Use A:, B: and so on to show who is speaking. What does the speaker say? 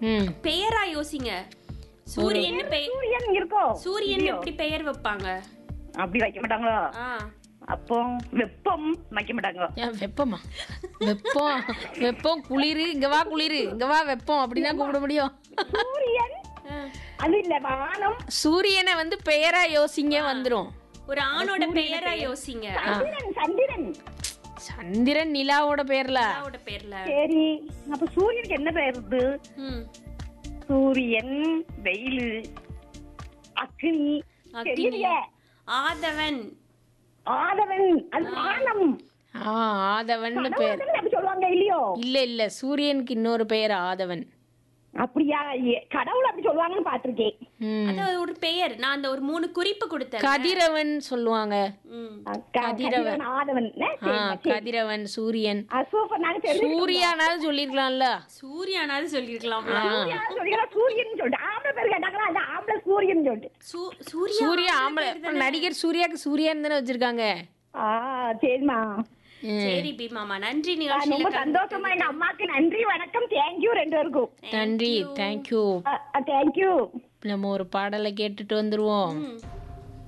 A: ம்
B: பெயரா யோசிங்க சூரியன் பெயர்
C: சூரியன் இருக்கோ
B: சூரியன் எப்படி பெயர் வைப்பாங்க
C: அப்படி வைக்க மாட்டாங்களோ
B: ஆ
C: அப்போ வெப்பம் வைக்க மாட்டாங்க
A: ஏன் வெப்பமா வெப்பம் வெப்பம் குளிர் இங்க வா குளிர் இங்க வா வெப்பம் அப்படின்னா கூப்பிட முடியும்
C: சூரியன்
B: ஆ.
C: அது இல்ல வானம்
A: சூரியனை வந்து பெயரா யோசிங்க வந்துரும்
B: ஒரு ஆணோட பெயரா யோசிங்க
C: சந்திரன் சந்திரன்
A: சந்திரன் நிலாவோட பேர்ல
B: அப்பாவோட பேர்ல
C: சரி அப்ப சூரியனுக்கு என்ன பேர் இருக்கு
B: ம்
C: சூரியன் வெயில் அக்னி
B: அக்னி.
C: தெரியலையே
B: ஆதவன்
C: ஆதவன் அது வானம்
A: ஆ ஆதவன்னு பேர்
C: கடவுளுக்கு அப்படி சொல்லுவாங்க இல்லையோ
A: இல்ல இல்ல சூரியனுக்கு இன்னொரு பெயர் ஆதவன்
C: அப்படியா ஏ, கடவுள் அப்படி சொல்லுவாங்கன்னு பாத்திருக்கேன்
A: ம்.
B: அது ஒரு பெயர் நான் அந்த ஒரு மூணு குறிப்பு கொடுத்தேன்
A: கதிரவன் சொல்லுவாங்க
B: ம்
C: கதிரவன் ஆதவன் என்ன?
A: ஆ
C: சரி, சரி.
A: கதிரவன் சூரியன்
C: ஆ, சூப்பர் நாங்க தெரிஞ்சு
A: சூர்யானாலும் சொல்லிருக்கலாம்ல
B: சூர்யானாவது சொல்லிருக்கலாம்ல
C: சொல்லிக்கலாம் சூரியன் சொல்லிட்டு ஆம்பளை பேர் கேட்டாங்களா அது ஆம்பளை சூரியன் சொல்லிட்டு
B: சூ- சூர்யா
A: சூர்யா ஆம்பளை நடிகர் சூர்யாக்கு சூர்யான்னு தானே வச்சிருக்காங்க
C: ஆ சரிம்மா
B: சரி பீமாமா நன்றி
C: ஆ, ரொம்ப
B: நிகழ்ச்சியில
C: சந்தோஷமா எங்க அம்மாக்கு நன்றி வணக்கம் தேங்க்யூ ரெண்டு பேருக்கும்
A: நன்றி தேங்க்யூ
C: தேங்க்யூ
A: நம்ம ஒரு பாடலை கேட்டுட்டு வந்துருவோம்
B: ம்.